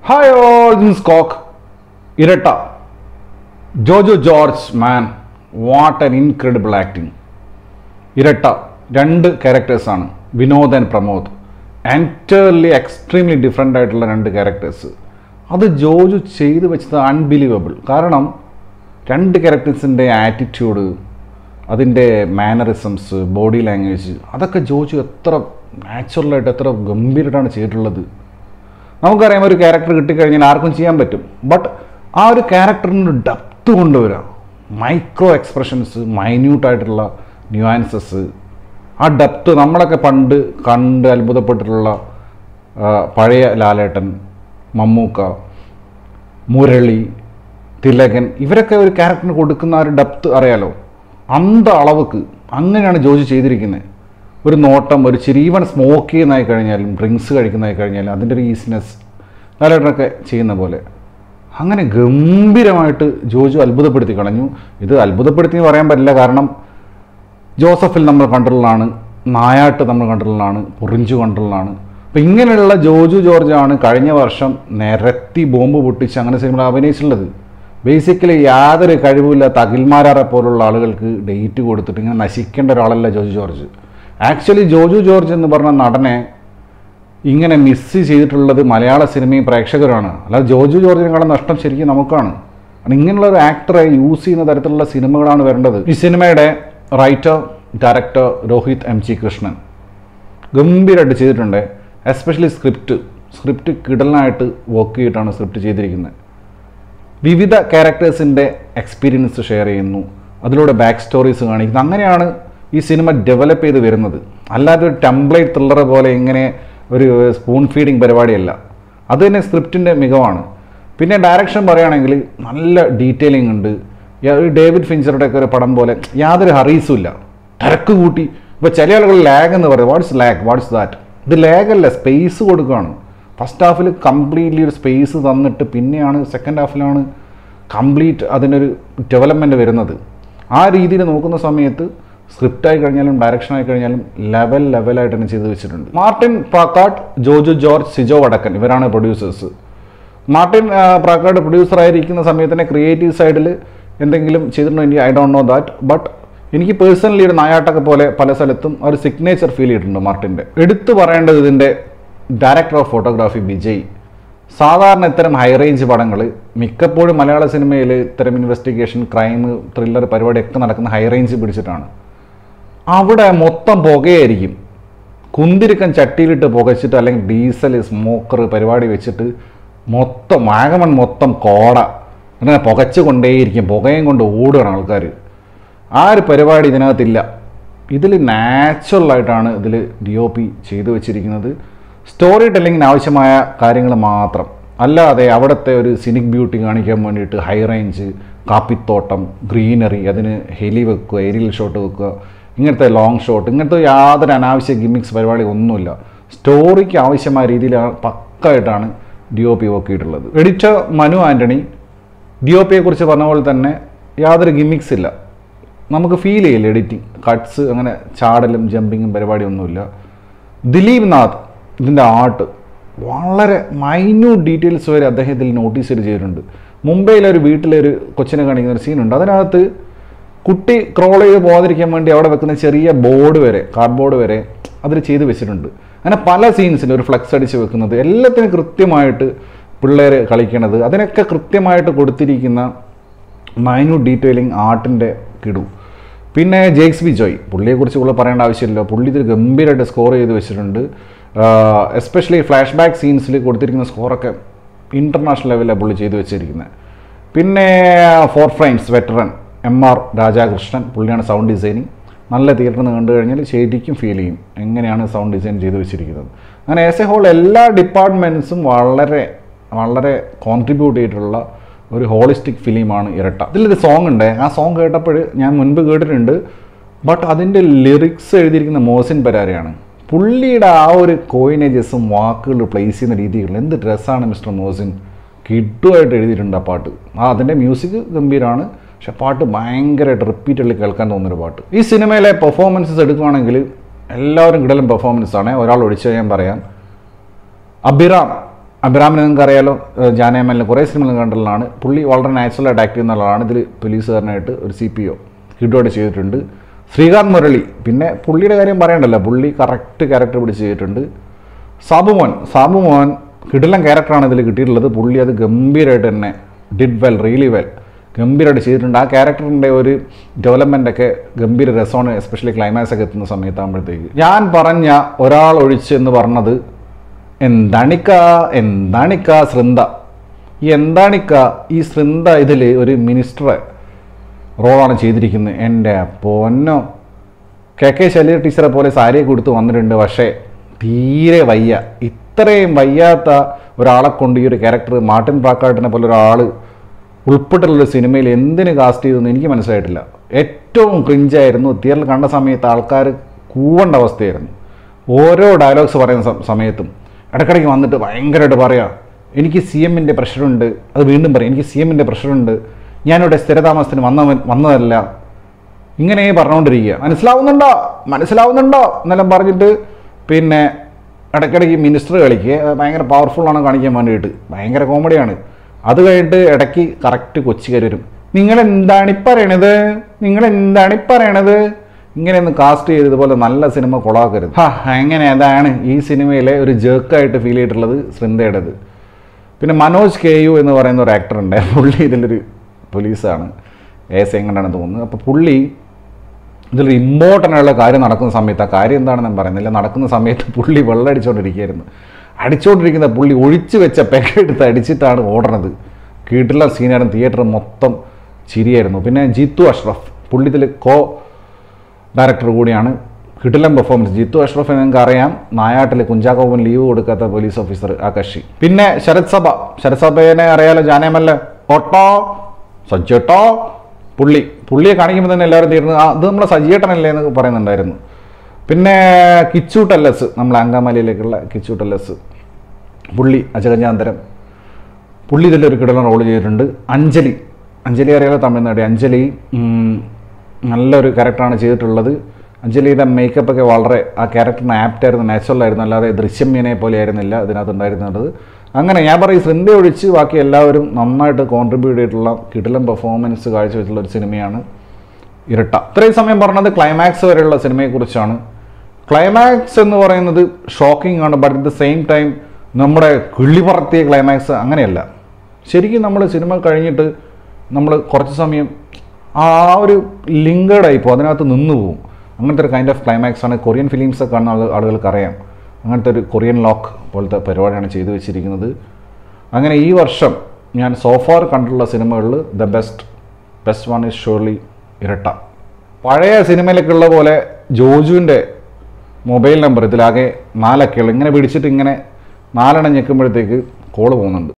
hi all this കോക്ക് ഇരട്ട Jojo George man what an incredible acting ഇരട്ട രണ്ട് ക്യാരക്ടേഴ്സാണ് Vinod and Pramod entirely extremely different ആയിട്ടുള്ള രണ്ട് ക്യാരക്ടേഴ്സ് അത് ജോജു ചെയ്തു വെച്ചത് അൺബിലീവബിൾ കാരണം രണ്ട് ക്യാരക്ടേഴ്സിൻ്റെ ആറ്റിറ്റ്യൂഡ് അതിൻ്റെ മാനറിസംസ് ബോഡി ലാംഗ്വേജ് അതൊക്കെ ജോജു എത്ര നാച്ചുറലായിട്ട് എത്ര ഗംഭീരമായിട്ടാണ് ചെയ്തിട്ടുള്ളത് നമുക്കറിയാം ഒരു ക്യാരക്ടർ കിട്ടിക്കഴിഞ്ഞാൽ ആർക്കും ചെയ്യാൻ പറ്റും ബട്ട് ആ ഒരു ക്യാരക്ടറിന് ഡെപ്ത് കൊണ്ടുവരാം മൈക്രോ എക്സ്പ്രഷൻസ് മൈന്യൂട്ടായിട്ടുള്ള ന്യൂആൻസസ് ആ ഡെപ്ത് നമ്മളൊക്കെ പണ്ട് കണ്ട് അത്ഭുതപ്പെട്ടിട്ടുള്ള ആ, പഴയ ലാലേട്ടൻ മമ്മൂക്ക മുരളി തിലകൻ ഇവരൊക്കെ ഒരു ക്യാരക്ടറിന് കൊടുക്കുന്ന ആ ഒരു ഡെപ്ത് അറിയാലോ അന്ത അളവുക്ക് അങ്ങനെയാണ് ജോജി ചെയ്തിരിക്കുന്നത് ഒരു നോട്ടം ഒരു ചിരി ഈവൻ സ്മോക്ക് ചെയ്യുന്നതായി കഴിഞ്ഞാലും ഡ്രിങ്ക്സ് കഴിക്കുന്നതായി കഴിഞ്ഞാലും അതിൻ്റെ ഒരു ഈസിനെസ് ലാലേട്ടനൊക്കെ ചെയ്യുന്ന പോലെ അങ്ങനെ ഗംഭീരമായിട്ട് ജോജു അത്ഭുതപ്പെടുത്തി കളഞ്ഞു ഇത് അത്ഭുതപ്പെടുത്തി എന്ന് പറയാൻ പറ്റില്ല കാരണം ജോസഫിൽ നമ്മൾ കണ്ടിട്ടുള്ളതാണ് നായാട്ട് നമ്മൾ കണ്ടിട്ടുള്ളതാണ് പൊറിഞ്ചു കണ്ടിട്ടുള്ളതാണ് അപ്പം ഇങ്ങനെയുള്ള ജോജു ജോർജാണ് കഴിഞ്ഞ വർഷം നിരത്തി ബോംബ് പൊട്ടിച്ച് അങ്ങനെ സിനിമ അഭിനയിച്ചിട്ടുള്ളത് ബേസിക്കലി യാതൊരു കഴിവുമില്ലാത്ത അഖിൽമാരാറെ പോലുള്ള ആളുകൾക്ക് ഡേറ്റ് കൊടുത്തിട്ട് ഇങ്ങനെ നശിക്കേണ്ട ഒരാളല്ല ജോജു ജോർജ് ആക്ച്വലി ജോജു ജോർജ് എന്ന് പറഞ്ഞ നടനെ ഇങ്ങനെ മിസ് ചെയ്തിട്ടുള്ളത് മലയാള സിനിമയും പ്രേക്ഷകരാണ് അല്ലാതെ ജോജു ജോർജിനെക്കാളും നഷ്ടം ശരിക്കും നമുക്കാണ് കാരണം ഇങ്ങനെയുള്ള ഒരു ആക്ടറെ യൂസ് ചെയ്യുന്ന തരത്തിലുള്ള സിനിമകളാണ് വരേണ്ടത് ഈ സിനിമയുടെ writer director Rohith M G Krishnan ഗംഭീരമായിട്ട് ചെയ്തിട്ടുണ്ട് എസ്പെഷ്യലി സ്ക്രിപ്റ്റ് സ്ക്രിപ്റ്റ് കിടലായിട്ട് വർക്ക് ചെയ്തിട്ടാണ് സ്ക്രിപ്റ്റ് ചെയ്തിരിക്കുന്നത് വിവിധ ക്യാരക്ടേഴ്സിൻ്റെ എക്സ്പീരിയൻസ് ഷെയർ ചെയ്യുന്നു അതിലൂടെ ബാക്ക് സ്റ്റോറീസ് കാണിക്കുന്നു അങ്ങനെയാണ് ഈ സിനിമ ഡെവലപ്പ് ചെയ്ത് വരുന്നത് അല്ലാതെ ഒരു ടെംപ്ലേറ്റ് ത്രില്ലർ പോലെ ഇങ്ങനെ ഒരു സ്പൂൺ ഫീഡിങ് പരിപാടിയല്ല അത് തന്നെ സ്ക്രിപ്റ്റിൻ്റെ മികവാണ് പിന്നെ ഡയറക്ഷൻ പറയുകയാണെങ്കിൽ നല്ല ഡീറ്റെയിലിംഗ് ഉണ്ട് യ- ഒരു ഡേവിഡ് ഫിഞ്ചറുടെ ഒക്കെ ഒരു പടം പോലെ യാതൊരു ഹറീസും ഇല്ല തിരക്ക് കൂട്ടി ഇപ്പോൾ ചില ആളുകൾ ലാഗ് എന്ന് പറയും വാട്ട്സ് ലാഗ് വാട്ട്സ് ദാറ്റ് ഇത് ലാഗ് അല്ല സ്പേസ് കൊടുക്കുകയാണ് ഫസ്റ്റ് ഹാഫിൽ കംപ്ലീറ്റ്ലി ഒരു സ്പേസ് തന്നിട്ട് പിന്നെയാണ് സെക്കൻഡ് ഹാഫിലാണ് കംപ്ലീറ്റ് അതിനൊരു ഡെവലപ്മെൻറ്റ് വരുന്നത് ആ രീതിയിൽ നോക്കുന്ന സമയത്ത് സ്ക്രിപ്റ്റ് ആയി കഴിഞ്ഞാലും ഡയറക്ഷൻ ആയി കഴിഞ്ഞാലും ലെവൽ ലെവലായിട്ട് തന്നെ ചെയ്ത് വെച്ചിട്ടുണ്ട് മാർട്ടിൻ പ്രാക്കാട്ട് ജോജു ജോർജ് സിജോ വടക്കൻ ഇവരാണ് പ്രൊഡ്യൂസേഴ്സ് മാർട്ടിൻ ആ, പ്രാക്കാട് പ്രൊഡ്യൂസർ ആയിരിക്കുന്ന സമയത്ത് തന്നെ ക്രിയേറ്റീവ് സൈഡിൽ എന്തെങ്കിലും ചെയ്തിട്ടുണ്ടോ എനിക്ക് I don't know that but എനിക്ക് പേഴ്സണലി ഒരു നായാട്ടൊക്കെ പോലെ പല സ്ഥലത്തും ആ ഒരു സിഗ്നേച്ചർ ഫീൽ ചെയ്തിട്ടുണ്ട് മാർട്ടിൻ്റെ എടുത്തു പറയേണ്ടത് ഇതിൻ്റെ ഡയറക്ടർ ഓഫ് ഫോട്ടോഗ്രാഫി വിജയ് സാധാരണ ഇത്തരം ഹൈ റേഞ്ച് പടങ്ങൾ മിക്കപ്പോഴും മലയാള സിനിമയിൽ ഇത്തരം ഇൻവെസ്റ്റിഗേഷൻ ക്രൈം ത്രില്ലർ പരിപാടിയൊക്കെ നടക്കുന്ന ഹൈ റേഞ്ച് പിടിച്ചിട്ടാണ് അവിടെ മൊത്തം പുകയായിരിക്കും കുന്തിരിക്കം ചട്ടിയിലിട്ട് പുകച്ചിട്ട് അല്ലെങ്കിൽ ഡീസൽ സ്മോക്കർ പരിപാടി വെച്ചിട്ട് മൊത്തം വാഗമൺ മൊത്തം കോട അങ്ങനെ പുകച്ചു കൊണ്ടേയിരിക്കും പുകയും കൊണ്ട് ഓടുകയാണ് ആൾക്കാർ ആ ഒരു പരിപാടി ഇതിനകത്തില്ല ഇതിൽ നാച്ചുറലായിട്ടാണ് ഇതിൽ ഡി ഒ പി ചെയ്തു വെച്ചിരിക്കുന്നത് സ്റ്റോറി ടെല്ലിങ്ങിന് ആവശ്യമായ കാര്യങ്ങൾ മാത്രം അല്ലാതെ അവിടുത്തെ ഒരു സിനിക് ബ്യൂട്ടി കാണിക്കാൻ വേണ്ടിയിട്ട് ഹൈ റേഞ്ച് കാപ്പിത്തോട്ടം ഗ്രീനറി അതിന് ഹെലി വെക്കുക ഏരിയൽ ഷോട്ട് വെക്കുക ഇങ്ങനത്തെ ലോങ് ഷോട്ട് ഇങ്ങനത്തെ യാതൊരു അനാവശ്യ ഗിമ്മിക്സ് പരിപാടി ഒന്നുമില്ല സ്റ്റോറിക്ക് ആവശ്യമായ രീതിയിൽ പക്കായിട്ടാണ് ഡി ഒ പി നോക്കിയിട്ടുള്ളത് editor Manu Antony D O പിയെ കുറിച്ച് പറഞ്ഞ പോലെ തന്നെ യാതൊരു ഗിമ്മിക്സ് ഇല്ല നമുക്ക് ഫീൽ ചെയ്യില്ല എഡിറ്റിംഗ് കട്ട്സ് അങ്ങനെ ചാടലും ജമ്പിങ്ങും പരിപാടിയൊന്നുമില്ല ദിലീപ് നാഥ് ഇതിൻ്റെ ആർട്ട് വളരെ മൈന്യൂട്ട് ഡീറ്റെയിൽസ് വരെ അദ്ദേഹം ഇതിൽ നോട്ടീസ് ചെയ്ത് ചെയ്തിട്ടുണ്ട് മുംബൈയിലെ ഒരു വീട്ടിലെ ഒരു കൊച്ചിനെ കാണിക്കുന്ന ഒരു സീനുണ്ട് അതിനകത്ത് കുട്ടി ക്രോൾ ചെയ്ത് പോകാതിരിക്കാൻ വേണ്ടി അവിടെ വെക്കുന്ന ചെറിയ ബോർഡ് വരെ കാർഡ്ബോർഡ് വരെ അതിൽ ചെയ്ത് വെച്ചിട്ടുണ്ട് അങ്ങനെ പല സീൻസിലും ഒരു ഫ്ലെക്സ് അടിച്ച് വെക്കുന്നത് എല്ലാത്തിനും കൃത്യമായിട്ട് പിള്ളേർ കളിക്കണത് അതിനൊക്കെ കൃത്യമായിട്ട് കൊടുത്തിരിക്കുന്ന മൈന്യൂട്ട് ഡീറ്റെയിലിംഗ് ആർട്ടിൻ്റെ കിടു പിന്നെ ജേക്സ് ബി ജോയ് പുള്ളിയെക്കുറിച്ച് കൂടുതൽ പറയേണ്ട ആവശ്യമില്ല പുള്ളി ഇതിൽ ഗംഭീരമായിട്ട് സ്കോർ ചെയ്ത് വെച്ചിട്ടുണ്ട് എസ്പെഷ്യലി ഫ്ലാഷ് ബാക്ക് സീൻസിൽ കൊടുത്തിരിക്കുന്ന സ്കോറൊക്കെ ഇൻ്റർനാഷണൽ ലെവലിലാണ് പുള്ളി ചെയ്തു വെച്ചിരിക്കുന്നത് പിന്നെ four frames veteran M R Rajakrishnan പുള്ളിയാണ് സൗണ്ട് ഡിസൈനിങ് നല്ല തിയേറ്ററിൽ നിന്ന് കണ്ടു കഴിഞ്ഞാൽ ശരിക്കും ഫീൽ ചെയ്യും എങ്ങനെയാണ് സൗണ്ട് ഡിസൈൻ ചെയ്ത് വെച്ചിരിക്കുന്നത് അങ്ങനെ ആസ് എ ഹോൾ എല്ലാ ഡിപ്പാർട്ട്മെൻറ്റ്സും വളരെ വളരെ കോൺട്രിബ്യൂട്ട് ചെയ്തിട്ടുള്ള ഒരു ഹോളിസ്റ്റിക് ഫിലിമാണ് ഇരട്ട ഇതിലൊരു സോങ് ഉണ്ട് ആ സോങ് കേട്ടപ്പോൾ ഞാൻ മുൻപ് കേട്ടിട്ടുണ്ട് ബട്ട് അതിൻ്റെ ലിറിക്സ് എഴുതിയിരിക്കുന്ന മോസിൻ പരാരയാണ് പുള്ളിയുടെ ആ ഒരു കോയിനേജസും വാക്കുകൾ പ്ലേസ് ചെയ്യുന്ന രീതികൾ എന്ത് ഡ്രസ്സാണ് മിസ്റ്റർ മോസിൻ കിഡുമായിട്ട് എഴുതിയിട്ടുണ്ട് ആ പാട്ട് ആ അതിൻ്റെ മ്യൂസിക് ഗംഭീരമാണ് പക്ഷെ പാട്ട് ഭയങ്കരമായിട്ട് റിപ്പീറ്റഡ്ലി കേൾക്കാൻ തോന്നുന്നൊരു പാട്ട് ഈ സിനിമയിലെ പെർഫോമൻസസ് എടുക്കുകയാണെങ്കിൽ എല്ലാവരും കിടലും പെർഫോമൻസ് ആണ് ഒരാൾ ഒഴിച്ച് ഞാൻ പറയാം അഭിറാം അബ്രാമിനെ നിങ്ങൾക്ക് അറിയാലോ ഏഹ് ജാനേമലിന് കുറേ സിനിമകൾ കണ്ടുള്ളതാണ് പുള്ളി വളരെ നാച്ചുറലായിട്ട് ആക്ട് ചെയ്യുന്ന ആളാണ് ഇതിൽ പോലീസുകാരനായിട്ട് ഒരു സി പി ഒ കിഡോടെ ചെയ്തിട്ടുണ്ട് ശ്രീകാന്ത് മുരളി പിന്നെ പുള്ളിയുടെ കാര്യം പറയണ്ടല്ലോ പുള്ളി കറക്റ്റ് ക്യാരക്ടർ പിടിച്ച് ചെയ്തിട്ടുണ്ട് സാബുമോൻ സാബുമോൻ കിടിലൻ ക്യാരക്ടറാണ് ഇതിൽ കിട്ടിയിട്ടുള്ളത് പുള്ളി അത് ഗംഭീരമായിട്ട് തന്നെ ഡിഡ് വെൽ റിയലി വെൽ ഗംഭീരമായിട്ട് ചെയ്തിട്ടുണ്ട് ആ ക്യാരക്ടറിൻ്റെ ഒരു ഡെവലപ്മെൻ്റ് ഒക്കെ ഗംഭീര രസമാണ് എസ്പെഷ്യലി ക്ലൈമാക്സ് ഒക്കെ എത്തുന്ന സമയത്താകുമ്പോഴത്തേക്ക് ഞാൻ പറഞ്ഞ ഒരാൾ ഒഴിച്ച് എന്ന് പറഞ്ഞത് എന്താണിക്ക എന്താണിക്ക ശൃന്ദ ഈ എന്താണിക്ക ഈ ശൃന്ദ ഇതിൽ ഒരു മിനിസ്റ്ററെ റോളാണ് ചെയ്തിരിക്കുന്നത് എൻ്റെ പൊന്നോ കെ കെ ശൈലജ ടീച്ചറെ പോലെ സാരിയെ കൊടുത്ത് വന്നിട്ടുണ്ട് പക്ഷേ തീരെ വയ്യ ഇത്രയും വയ്യാത്ത ഒരാളെ കൊണ്ട് ഈ ഒരു ക്യാരക്ടർ മാർട്ടിൻ പ്രാക്കാട്ടിനെ പോലെ ഒരാൾ ഉൾപ്പെട്ടുള്ള സിനിമയിൽ എന്തിന് കാസ്റ്റ് ചെയ്തെന്ന് എനിക്ക് മനസ്സിലായിട്ടില്ല ഏറ്റവും ക്രിഞ്ചായിരുന്നു തിയേറ്ററിൽ കണ്ട സമയത്ത് ആൾക്കാർ കൂവേണ്ട അവസ്ഥയായിരുന്നു ഓരോ ഡയലോഗ്സ് പറയുന്ന സ- സമയത്തും ഇടയ്ക്കിടയ്ക്ക് വന്നിട്ട് ഭയങ്കരമായിട്ട് പറയാം എനിക്ക് സി എമ്മിൻ്റെ പ്രഷറുണ്ട് അത് വീണ്ടും പറയും എനിക്ക് സി എമ്മിൻ്റെ പ്രഷറുണ്ട് ഞാനിവിടെ സ്ഥിരതാമസത്തിന് വന്നവൻ വന്നതല്ല ഇങ്ങനെ പറഞ്ഞുകൊണ്ടിരിക്കുക മനസ്സിലാവുന്നുണ്ടോ മനസ്സിലാവുന്നുണ്ടോ എന്നെല്ലാം പറഞ്ഞിട്ട് പിന്നെ ഇടയ്ക്കിടയ്ക്ക് മിനിസ്റ്റർ കളിക്കുക അത് ഭയങ്കര പവർഫുള്ളാണ് കാണിക്കാൻ വേണ്ടിയിട്ട് ഭയങ്കര കോമഡിയാണ് അത് കഴിഞ്ഞിട്ട് ഇടയ്ക്ക് കറക്റ്റ് കൊച്ചുകാർ വരും നിങ്ങൾ എന്താണ് ഈ പറയണത് നിങ്ങൾ എന്താണ് ഈ പറയണത് ഇങ്ങനെയൊന്നും കാസ്റ്റ് ചെയ്ത് ഇതുപോലെ നല്ല സിനിമ കൊളാക്കരുത് ഹാ എങ്ങനെ അതാണ് ഈ സിനിമയിലെ ഒരു ജേക്കായിട്ട് ഫീൽ ചെയ്തിട്ടുള്ളത് ശൃന്ദയുടേത് പിന്നെ മനോജ് കെ യു എന്ന് പറയുന്ന ഒരു ആക്ടർ ഉണ്ട് പുള്ളി ഇതിലൊരു പോലീസാണ് എസ് എങ്ങനെയാണെന്ന് തോന്നുന്നു അപ്പോൾ പുള്ളി ഇതിലൊരു ഇമ്പോർട്ടൻ്റ് ആയുള്ള കാര്യം നടക്കുന്ന സമയത്ത് ആ കാര്യം എന്താണെന്ന് ഞാൻ പറയുന്നില്ല നടക്കുന്ന സമയത്ത് പുള്ളി വെള്ളം അടിച്ചുകൊണ്ടിരിക്കുകയായിരുന്നു അടിച്ചുകൊണ്ടിരിക്കുന്ന പുള്ളി ഒഴിച്ചു വെച്ച പെക്കെടുത്ത് അടിച്ചിട്ടാണ് ഓടണത് കീട്ടുള്ള സീനായിരുന്നു തിയേറ്റർ മൊത്തം ചിരിയായിരുന്നു പിന്നെ ജിത്തു അഷ്റഫ് പുള്ളി ഇതിൽ കോ ഡയറക്ടർ കൂടിയാണ് കിടിലം പെർഫോമൻസ് ജിത്തു അഷ്റഫ് നിങ്ങൾക്ക് അറിയാം നായാട്ടിൽ കുഞ്ചാക്കോവൻ ലീവ് കൊടുക്കാത്ത പോലീസ് ഓഫീസർ ആ കക്ഷി പിന്നെ ശരത് സഭ ശരത് സഭയെ അറിയാലോ ജാനേമല്ല ഓട്ടോ സജ്ജേട്ടോ പുള്ളി പുള്ളിയെ കാണിക്കുമ്പോൾ തന്നെ എല്ലാവരും തീർന്നു ആ ഇത് നമ്മളെ സജിയേട്ടനല്ലേ എന്ന് പറയുന്നുണ്ടായിരുന്നു പിന്നെ കിച്ചു ടെല്ലസ് നമ്മളെ അങ്കമാലിയിലേക്കുള്ള കിച്ചു ടെല്ലസ് പുള്ളി അജഗജാന്തരം പുള്ളി ഇതിലൊരു കിടലൻ റോൾ ചെയ്തിട്ടുണ്ട് അഞ്ജലി അഞ്ജലി അറിയാലോ തമിഴ്നാട് അഞ്ജലി ഉം, നല്ലൊരു ക്യാരക്ടറാണ് ചെയ്തിട്ടുള്ളത് അഞ്ജലിയുടെ മേക്കപ്പ് ഒക്കെ വളരെ ആ ക്യാരക്ടറിന് ആപ്റ്റായിരുന്നു നാച്ചുറൽ ആയിരുന്നു അല്ലാതെ ദൃശ്യമ്യനെ പോലെ ആയിരുന്നില്ല ഇതിനകത്ത് ഉണ്ടായിരുന്നത് അങ്ങനെ ഞാൻ പറയും ശൃന്ദ ഒഴിച്ച് ബാക്കി എല്ലാവരും നന്നായിട്ട് കോൺട്രിബ്യൂട്ട് ചെയ്തിട്ടുള്ള കിടിലം പെർഫോമൻസ് കാഴ്ചവെച്ചിട്ടുള്ള ഒരു സിനിമയാണ് ഇരട്ട ഇത്രയും സമയം പറഞ്ഞത് ക്ലൈമാക്സ് വരെയുള്ള സിനിമയെക്കുറിച്ചാണ് ക്ലൈമാക്സ് എന്ന് പറയുന്നത് ഷോക്കിംഗ് ആണ് but at the same time നമ്മുടെ കിള്ളി പറത്തിയ ക്ലൈമാക്സ് അങ്ങനെയല്ല ശരിക്കും നമ്മൾ സിനിമ കഴിഞ്ഞിട്ട് നമ്മൾ കുറച്ച് സമയം ആ ഒരു ലിങ്കേഡായി പോകും അതിനകത്ത് നിന്ന് പോകും അങ്ങനത്തെ ഒരു കൈൻഡ് ഓഫ് ക്ലൈമാക്സ് ആണ് കൊറിയൻ ഫിലിംസ് ഒക്കെ കാണുന്ന ആള് ആളുകൾക്ക് അറിയാം അങ്ങനത്തെ ഒരു കൊറിയൻ ലോക്ക് പോലത്തെ പരിപാടിയാണ് ചെയ്തു വെച്ചിരിക്കുന്നത് അങ്ങനെ ഈ വർഷം ഞാൻ സോഫാർ കണ്ടിട്ടുള്ള സിനിമകളിൽ the best best one is surely Iratta പഴയ സിനിമയിലൊക്കെ ഉള്ള പോലെ ജോജുവിൻ്റെ മൊബൈൽ നമ്പർ ഇതിലാകെ നാലക്കകൾ ഇങ്ങനെ പിടിച്ചിട്ട് ഇങ്ങനെ നാലെണ്ണം ഞെക്കുമ്പോഴത്തേക്ക് കോള് പോകുന്നുണ്ട്